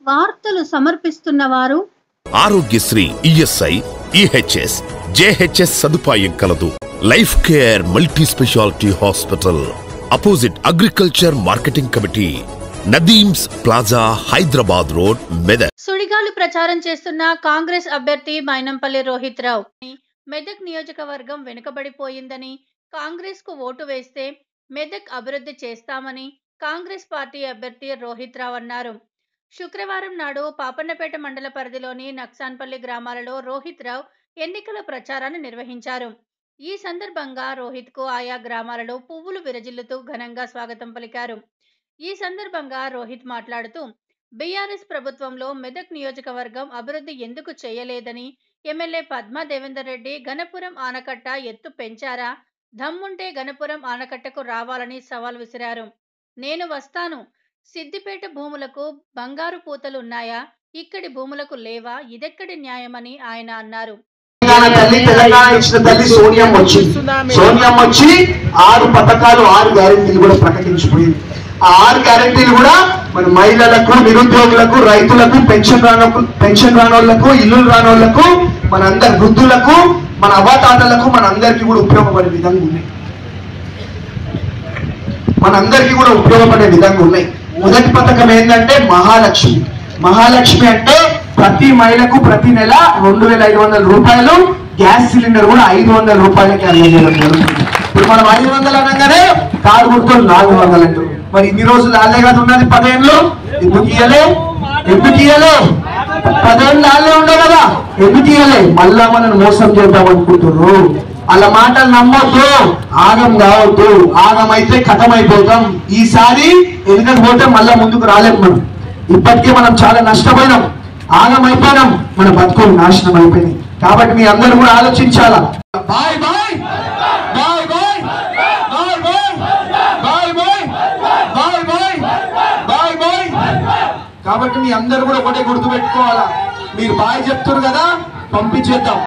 వార్తలు సమర్పిస్తున్న వారు ఆరోగ్యశ్రీ ఈఎస్ఐ ఈహెచ్ఎస్ జేహెచ్ఎస్ సదుపాయం కలదు life care multi speciality hospital opposite agriculture marketing committee Nadeem's plaza Hyderabad road Medak సుడిగాలు ప్రచారం చేస్తున్న కాంగ్రెస్ అభ్యర్థి మైనంపల్లి రోహిత్ రావు మెదక్ నియోజకవర్గం వెనుకబడిపోయిందని కాంగ్రెస్ కు ఓటు వేస్తే మెదక్ అభివృద్ధి చేస్తామని కాంగ్రెస్ పార్టీ అభ్యర్థి రోహిత్ రావు అన్నారు శుక్రవారం నాడు పాపన్నపేట మండల పరిధిలోని నక్సాన్పల్లి గ్రామాలలో రోహిత్ రావు ఎన్నికల ప్రచారాన్ని నిర్వహించారు ఈ సందర్భంగా రోహిత్ కు ఆయా గ్రామాలలో పువ్వులు విరజిల్లుతూ ఘనంగా స్వాగతం పలికారు ఈ సందర్భంగా రోహిత్ మాట్లాడుతూ బీఆర్ఎస్ ప్రభుత్వంలో మెదక్ నియోజకవర్గం అభివృద్ధి ఎందుకు చేయలేదని ఎమ్మెల్యే పద్మా దేవేందర్ రెడ్డి గణపురం ఆనకట్ట ఎత్తు పెంచారా దమ్ముంటే గణపురం ఆనకట్టకు రావాలని సవాల్ విసిరారు నేను వస్తాను సిద్దిపేట భూములకు బంగారు పూతలు ఉన్నాయా ఇక్కడి భూములకు లేవా ఇదెక్కడి న్యాయమని ఆయన అన్నారు తెలంగాణ తల్లి తెలంగాణ ఇచ్చిన తల్లి సోనియం వచ్చింది సోనియం వచ్చి ఆరు పథకాలు ఆరు గ్యారెంటీలు కూడా ప్రకటించిపోయింది ఆ ఆరు గ్యారెంటీలు కూడా మన మహిళలకు నిరుద్యోగులకు రైతులకు పెన్షన్ రానోళ్లకు పెన్షన్ రానోళ్లకు ఇల్లు రానోళ్లకు మన అందరి వృద్ధులకు మన అవ్వాతాతలకు మన అందరికీ కూడా ఉపయోగపడే విధంగా ఉన్నాయి మన అందరికీ కూడా ఉపయోగపడే విధంగా ఉన్నాయి మొదటి పథకం ఏంటంటే మహాలక్ష్మి మహాలక్ష్మి అంటే ప్రతి మహిళకు ప్రతి నెల రెండు వేల ఐదు వందల రూపాయలు గ్యాస్ సిలిండర్ కూడా ఐదు వందల రూపాయలకి అందజేయడం జరుగుతుంది ఇప్పుడు మనం ఐదు వందలు అనగానే కారు గుర్తులు నాలుగు వందలు అంటారు మరి ఇన్ని రోజులు ఆలే కదా ఉన్నది పదేళ్ళు ఎందుకు ఇయ్యలే ఎందుకు ఇయ్యలే పదేళ్ళు ఆలే ఉండే కదా ఎందుకు ఇయ్యలే మళ్ళా మనం మోసం చేద్దాం అనుకుంటున్నారు అలా మాటలు నమ్మొద్దు ఆగం కావద్దు ఆగం అయితే కథం అయిపోతాం ఈసారి వెనుకకు పోతే మళ్ళా ముందుకు రాలేం మనం ఇప్పటికే మనం చాలా నష్టపోయినాం ఆగం అయిపోయినాం మన బతుకులు నాశనం అయిపోయినాయి కాబట్టి మీ అందరూ కూడా ఆలోచించాలా bye bye bye bye bye bye bye bye bye bye bye bye కాబట్టి మీ అందరూ కూడా ఒకటే గుర్తు పెట్టుకోవాలా మీరు బాయ్ చెప్తారు కదా పంపించేద్దాం